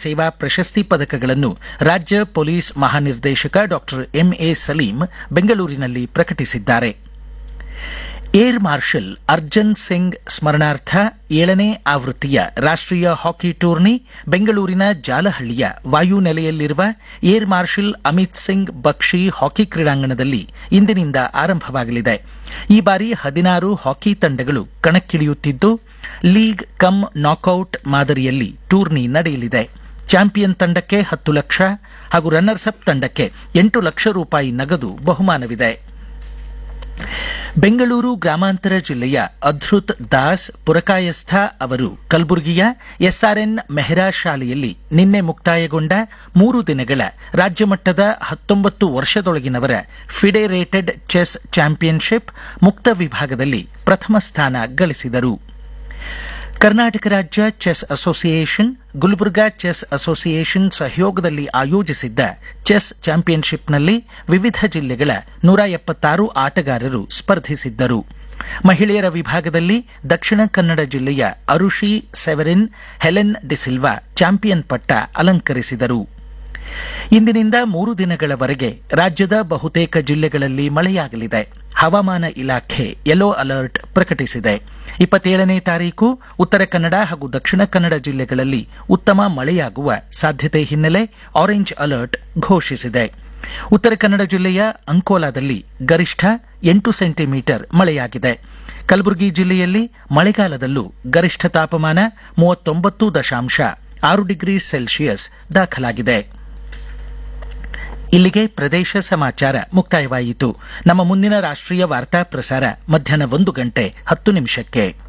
ಸೇವಾ ಪ್ರಶಸ್ತಿ ಪದಕಗಳನ್ನು ರಾಜ್ಯ ಪೊಲೀಸ್ ಮಹಾನಿರ್ದೇಶಕ ಡಾ ಎಂಎ ಸಲೀಂ ಬೆಂಗಳೂರಿನಲ್ಲಿ ಪ್ರಕಟಿಸಿದ್ದಾರೆ ಏರ್ ಮಾರ್ಷಲ್ ಅರ್ಜನ್ ಸಿಂಗ್ ಸ್ಮರಣಾರ್ಥ ಏಳನೇ ಆವೃತ್ತಿಯ ರಾಷ್ಟೀಯ ಹಾಕಿ ಟೂರ್ನಿ ಬೆಂಗಳೂರಿನ ಜಾಲಹಳ್ಳಿಯ ವಾಯುನೆಲೆಯಲ್ಲಿರುವ air marshal Amit Singh Bakshi hockey ಕ್ರೀಡಾಂಗಣದಲ್ಲಿ ಇಂದಿನಿಂದ ಆರಂಭವಾಗಲಿದೆ ಈ ಬಾರಿ ಹದಿನಾರು ಹಾಕಿ ತಂಡಗಳು ಕಣಕ್ಕಿಳಿಯುತ್ತಿದ್ದು ಲೀಗ್ ಕಮ್ ನಾಕೌಟ್ ಮಾದರಿಯಲ್ಲಿ ಟೂರ್ನಿ ನಡೆಯಲಿದೆ ಚಾಂಪಿಯನ್ ತಂಡಕ್ಕೆ ಹತ್ತು ಲಕ್ಷ ಹಾಗೂ ರನ್ನರ್ಸ್ ಅಪ್ ತಂಡಕ್ಕೆ ಎಂಟು ಲಕ್ಷ ರೂಪಾಯಿ ನಗದು ಬಹುಮಾನವಿದೆ ಬೆಂಗಳೂರು ಗ್ರಾಮಾಂತರ ಜಿಲ್ಲೆಯ ಅಧೃತ್ ದಾಸ್ ಪುರಕಾಯಸ್ಥ ಅವರು ಕಲಬುರಗಿಯ ಎಸ್ಆರ್ಎನ್ ಮೆಹ್ರಾ ಶಾಲೆಯಲ್ಲಿ ನಿನ್ನೆ ಮುಕ್ತಾಯಗೊಂಡ ಮೂರು ದಿನಗಳ ರಾಜ್ಯಮಟ್ಟದ ಹತ್ತೊಂಬತ್ತು ವರ್ಷದೊಳಗಿನವರ ಫಿಡೆರೇಟೆಡ್ ಚೆಸ್ ಚಾಂಪಿಯನ್ಶಿಪ್ ಮುಕ್ತ ವಿಭಾಗದಲ್ಲಿ ಪ್ರಥಮ ಸ್ಥಾನ ಗಳಿಸಿದರು ಕರ್ನಾಟಕ ರಾಜ್ಯ chess association Gulbarga chess association ಸಹಯೋಗದಲ್ಲಿ ಆಯೋಜಿಸಿದ್ದ ಚೆಸ್ ಚಾಂಪಿಯನ್ಶಿಪ್ನಲ್ಲಿ ವಿವಿಧ ಜಿಲ್ಲೆಗಳ ನೂರ ಎಪ್ಪತ್ತಾರು ಆಟಗಾರರು ಸ್ಪರ್ಧಿಸಿದ್ದರು ಮಹಿಳೆಯರ ವಿಭಾಗದಲ್ಲಿ ದಕ್ಷಿಣ ಕನ್ನಡ ಜಿಲ್ಲೆಯ Arushi Severin Helen D'Silva champion ಪಟ್ಟ ಅಲಂಕರಿಸಿದರು ಇಂದಿನಿಂದ ಮೂರು ದಿನಗಳವರೆಗೆ ರಾಜ್ಯದ ಬಹುತೇಕ ಜಿಲ್ಲೆಗಳಲ್ಲಿ ಮಳೆಯಾಗಲಿದೆ ಹವಾಮಾನ ಇಲಾಖೆ ಯೆಲ್ಲೋ ಅಲರ್ಟ್ ಪ್ರಕಟಿಸಿದೆ ಇಪ್ಪತ್ತೇಳನೇ ತಾರೀಕು ಉತ್ತರ ಕನ್ನಡ ಹಾಗೂ ದಕ್ಷಿಣ ಕನ್ನಡ ಜಿಲ್ಲೆಗಳಲ್ಲಿ ಉತ್ತಮ ಮಳೆಯಾಗುವ ಸಾಧ್ಯತೆ ಹಿನ್ನೆಲೆ ಆರೆಂಜ್ ಅಲರ್ಟ್ ಘೋಷಿಸಿದೆ ಉತ್ತರ ಕನ್ನಡ ಜಿಲ್ಲೆಯ ಅಂಕೋಲಾದಲ್ಲಿ ಗರಿಷ್ಠ ಎಂಟು ಸೆಂಟಿಮೀಟರ್ ಮಳೆಯಾಗಿದೆ ಕಲಬುರಗಿ ಜಿಲ್ಲೆಯಲ್ಲಿ ಮಳೆಗಾಲದಲ್ಲೂ ಗರಿಷ್ಠ ತಾಪಮಾನ ಮೂವತ್ತೊಂಬತ್ತು ದಶಾಂಶ ಆರು ಡಿಗ್ರಿ ಸೆಲ್ಸಿಯಸ್ ದಾಖಲಾಗಿದೆ ಇಲ್ಲಿಗೆ ಪ್ರದೇಶ ಸಮಾಚಾರ ಮುಕ್ತಾಯವಾಯಿತು ನಮ್ಮ ಮುಂದಿನ ರಾಷ್ಟ್ರೀಯ ವಾರ್ತಾ ಪ್ರಸಾರ ಮಧ್ಯಾಹ್ನ ಒಂದು ಗಂಟೆ ಹತ್ತು ನಿಮಿಷಕ್ಕೆ